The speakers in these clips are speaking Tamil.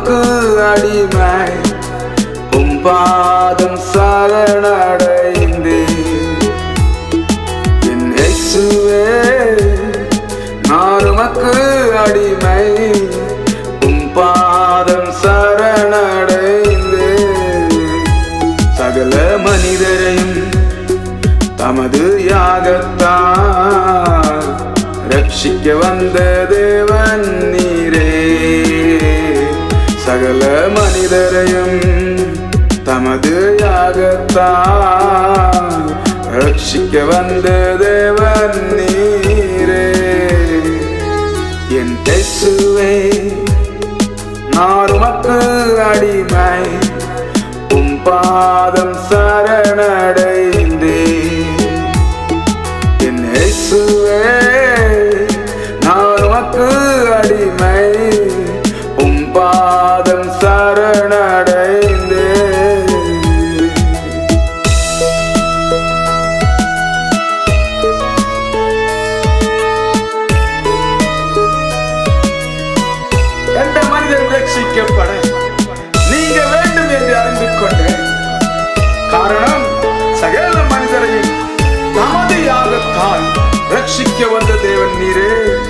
உமக்கு அடிமை உம் பாதம் சரணடைந்தே என் இயேசுவே நான் உமக்கு அடிமை உம் பாதம் சரணடைந்தே சகல மனிதரையும் தமது யாகத்தால் ரட்சிக்க வந்த தேவன் நீரே சகல மனிதரையும் தமது யாகத்தால் ரட்சிக்க வந்த தேவன் நீரே என் இயேசுவே நான் உமக்கு அடிமை உம் பாதம் சரணடைந்தே என் இயேசுவே நான் உமக்கு அடிமை உம் பாதம் சரணடைந்தே எந்த மனிதன் ரட்சிக்கப்பட நீங்க வேண்டும் என்று அறிந்து கொண்டேன் காரணம் சகல மனிதரையும் தமது யாகத்தால் ரட்சிக்க வந்த தேவன் நீரே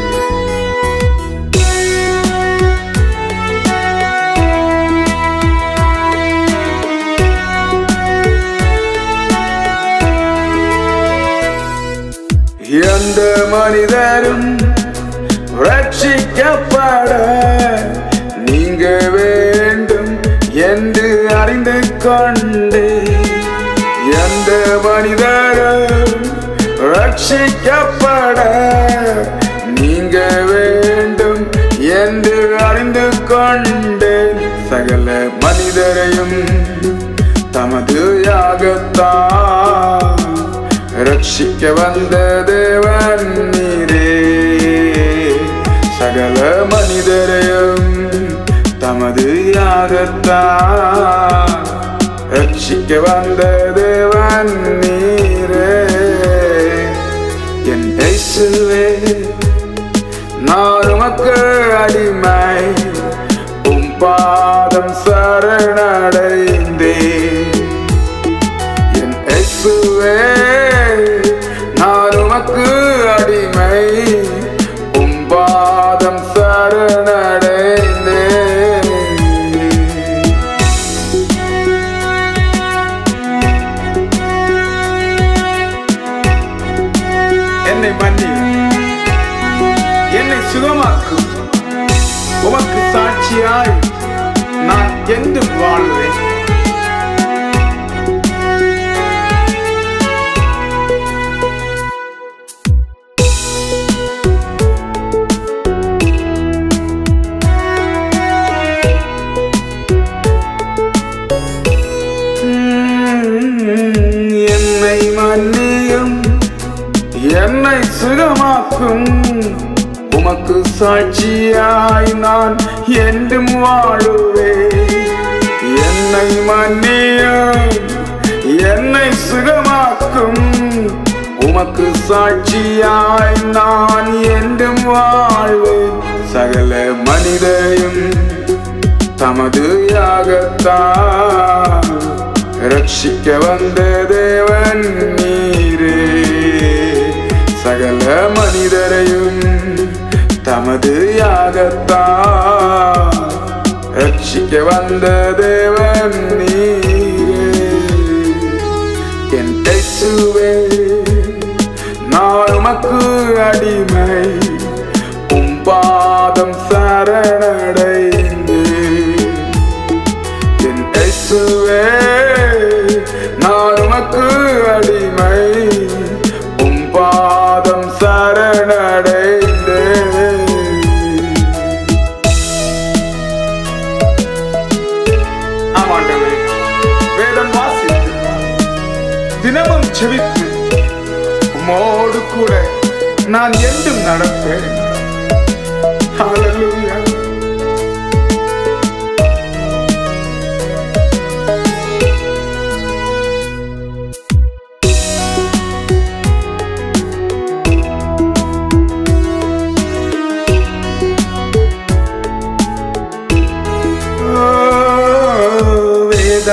எந்த மனிதரும் ரட்சிக்கப்பட நீங்க வேண்டும் என்று அறிந்து கொண்டே எந்த மனிதரும் ரட்சிக்கப்பட நீங்க வேண்டும் என்று அறிந்து கொண்டேன் சகல மனிதரையும் தமது யாகத்தான் ரட்சிக்க வந்த தேவன் நீரே சகல மனிதரையும் தமது யாகத்தான் ரட்சிக்க வந்த தேவன் நீரே என் இயேசுவே நான் உமக்கு அடிமை உம் பாதம் சரணடைந்தேன் என் இயேசுவே நான் உமக்கு அடிமை உம் பாதம் சரணடைந்தேன் என்னை மன்னி என்னை சுகமாக்கும் உமக்கு சாட்சியாய் நான் என்றும் வாழ்வேன் என்னை மன்னியும் என்னை சுகமாக்கும் உமக்கு சாட்சியாய் நான் என்றும் வாழுவேன் என்னை மன்னியும் என்னை சுகமாக்கும் உமக்கு சாட்சியாய் நான் என்றும் வாழ்வேன் சகல மனிதரையும் தமது யாகத்தால் ரட்சிக்க வந்த தேவன் நீரே சகல மனிதரையும் தமது யாகத்தால் ரட்சிக்க வந்த தேவன் நீரே என் இயேசுவே நான் உமக்கு அடிமை உம் பாதம் சரணடைந்து என் இயேசுவே நான் உமக்கு அடிமை உம் பாதம் சரணடைந்து ஆமாண்டவரே வேதம் வாசித்து தினமும் செவித்து உம்மோடு கூட நான் என்றும் நடப்பேன் Hallelujah.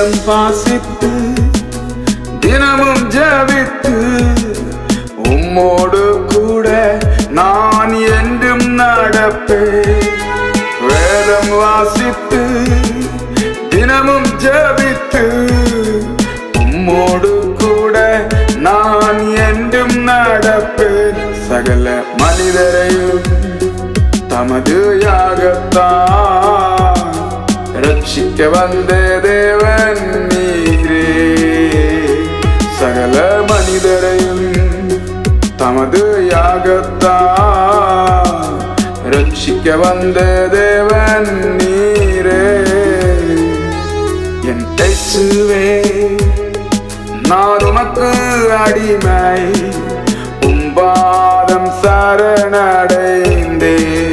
வேதம் வாசித்து தினமும் ஜபித்து உம்மோடு கூட நான் என்றும் நடப்பேன் வேதம் வாசித்து தினமும் ஜபித்து உம்மோடு கூட நான் என்றும் நடப்பேன் சகல மனிதரையும் தமது யாகத்தான் ரட்சிக்க வந்த தேவன் நீரே சகல மனிதரையும் தமது யாகத்தான் ரட்சிக்க வந்த தேவன் நீரே என் இயேசுவே நான் உமக்கு அடிமை உம்பாதம் சரணடைந்தே